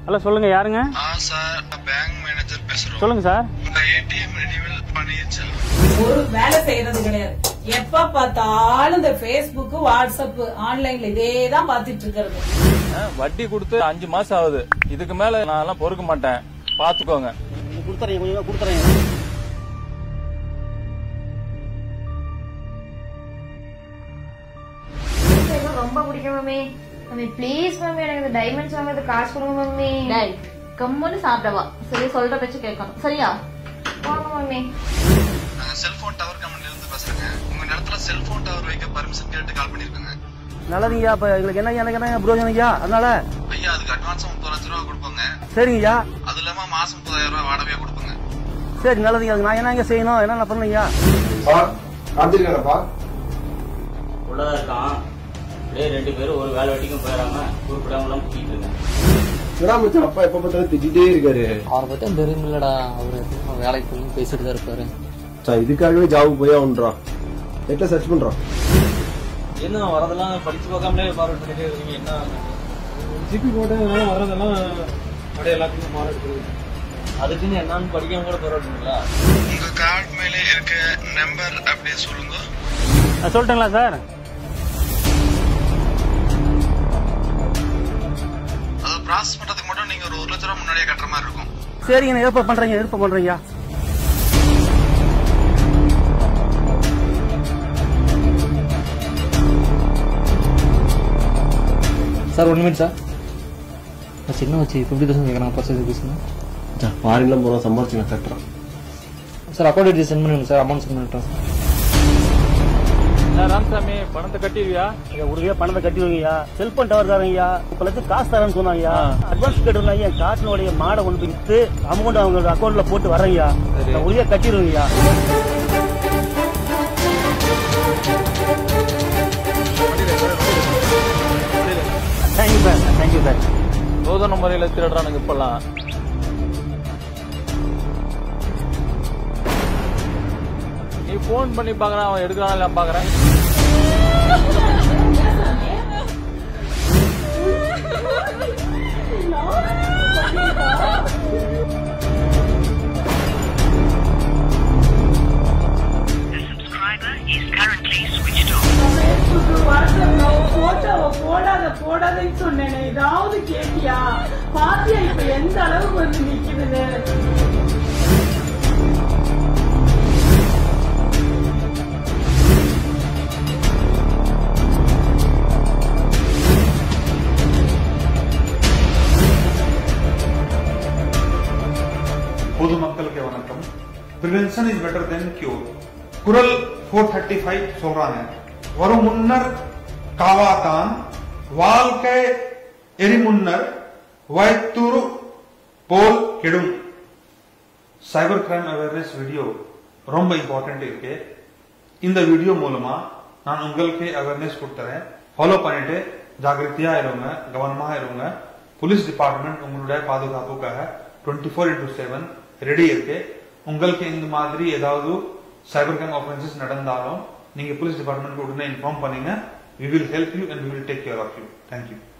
hello சொல்லுங்க யாருங்க ஆ sir bank manager பேசுறோம் சொல்லுங்க சார் உங்க ஏடிஎம் ரெனிவல் பண்ணிடுச்சா ஒரு வேலை செய்யறது கிடையாது எப்ப பார்த்தாலும் இந்த Facebook வாட்ஸ்அப் ஆன்லைன்ல இதே தான் பாத்துட்டு இருக்கிறது வட்டி கொடுத்து அஞ்சு மாசம் ஆகுது இதுக்கு மேல நான் எல்லாம் பொறுக்க மாட்டேன் பாத்துக்கோங்க கொடுத்துறேன் கொஞ்சம் கொடுத்துறேன் எனக்கு ரொம்ப பிடிக்கும் மம்மி மம்மி ப்ளீஸ் மம்மி எனக்கு இந்த டைமண்ட்ஸ் வாங்குறது காசு கொடுங்க மம்மி டேய் கம்முன்னு சாப்பிடவா சரி சொல்ற பேச்சு கேட்கணும் சரியா வாங்க மம்மி நாங்க செல்போன் டவர் கம்பெனில இருந்து பேசுறேங்க உங்க நிலத்துல செல்போன் டவர் வைக்க பர்மிஷன் கேட்டு கால் பண்ணிருக்கோங்க நல்லதுங்கய்யா இப்ப எங்களுக்கு என்ன எனக்கு என்ன புரோஜனங்கய்யா அதனால ஐயா அதுக்கு அட்வான்ஸ் முப்பது லட்ச ரூபா கொடுப்போங்க சரிங்கய்யா அது இல்லாம மாசம் முப்பதாயிரம் ரூபாய் வாடகையா கொடுப்போங்க சரி நல்லதுங்க அதுக்கு நான் என்னங்க செய்யணும் என்னென்ன பண்ணுங்கய்யா காத்திருக்காங்கப்பா உள்ளதா இருக்கான் அப்படியே ரெண்டு பேரும் ஒரு வேலை வெட்டிக்கும் போயிடாம குறிப்பிடாமலாம் சுத்திட்டு இருக்கேன் மச்சான் அப்பா எப்ப பார்த்தாலும் திட்டிட்டே இருக்காரு அவரை பத்தி தெரியுமில்லடா அவரு வேலைக்கு போய் பேசிட்டு தான் இருப்பாரு மச்சான் இதுக்காகவே ஜாபுக்கு போய் ஆகணுன்றான் நெட்ல சர்ச் பண்றான் என்ன வரதெல்லாம் படிச்சு பார்க்காமலே ஃபார்வர்ட் பண்ணிட்டே இருக்கீங்க என்ன ஜிபி போட்டதுனால வரதெல்லாம் அப்படியே எல்லாத்துக்கும் மாற அதுக்குன்னு என்னன்னு படிக்காம கூட ஃபார்வர்ட் பண்ணீங்களா உங்க கார்டு மேல இருக்க நம்பர் அப்படியே சொல்லுங்க சொல்லட்டுங்களா சார் அதை ப்ராசஸ் பண்றதுக்கு மட்டும் நீங்க ஒரு ஒரு லட்ச ரூபா முன்னாடியே கட்டுற மாதிரி இருக்கும் சரிங்க நான் ஏற்பாடு பண்றேங்க ஏற்பாடு பண்றேங்கய்யா சார் ஒன் மினிட் சார் நான் சின்ன வச்சு ஃபிஃப்டி தௌசண்ட் கேட்குறேன் பர்சேஸ் பேசுங்க ஃபாரின்லாம் போறோம் சம்பாரிச்சு நான் கட்டுறான் சார் அக்கௌண்ட் டீட்டெயில் சென்ட் பண்ணுங்க சார் அமௌண்ட் சென்ட் பண்ணிட்டோம் ராமசாமி பணத்தை கட்டிடுவியா ஐயா உறுதியா பணத்தை கட்டிடுவீங்கய்யா செல்போன் டவர் தரங்கய்யா முப்பது லட்சம் காசு தரேன்னு சொன்னாங்கய்யா அட்வான்ஸ் கட்டுறாங்க என் காட்டினுடைய மாடை கொண்டு போய் வித்து அமௌண்ட் அவங்க அக்கௌண்ட்ல போட்டு வரேங்கய்யா நான் உறுதியா கட்டிடுவீங்கய்யா தேங்க்யூ சார் தேங்க்யூ சார் நூதன முறையில திருடுறானுங்க இப்பெல்லாம் நீ போன் பண்ணி பாக்குறான் அவன் எடுக்கிறான் இல்ல பாக்குறேன் வாட்ஸ்அப்ல போட்டோவை போடாத போடாதன்னு சொன்னேனே ஏதாவது கேட்டியா பாத்தியா இப்ப எந்த அளவுக்கு வந்து நிக்குதுன்னு பொதுமக்களுக்கு வணக்கம் prevention is better than cure குரல் ஃபோர் தேர்ட்டி ஃபைவ் சொல்றாங்க வரும் முன்னர் காவாதான் வாழ்க்கை எரிமுன்னர் வைத்துரு போல் கெடும் சைபர் கிரைம் அவேர்னஸ் வீடியோ ரொம்ப இம்பார்ட்டன்ட் இருக்கு இந்த வீடியோ மூலமா நான் உங்களுக்கு அவேர்னஸ் கொடுத்துறேன் ஃபாலோ பண்ணிட்டு ஜாகிரதையா இருங்க கவனமா இருங்க போலீஸ் டிபார்ட்மெண்ட் உங்களுடைய பாதுகாப்புக்காக twenty four into seven ready இருக்கு உங்களுக்கு இந்த மாதிரி ஏதாவது சைபர் கிரைம் ஆஃபென்சஸ் நடந்தாலும் நீங்க போலீஸ் டிபார்ட்மெண்ட் உடனே இன்ஃபார்ம் பண்ணுங்க we will help you and we will take care of you thank you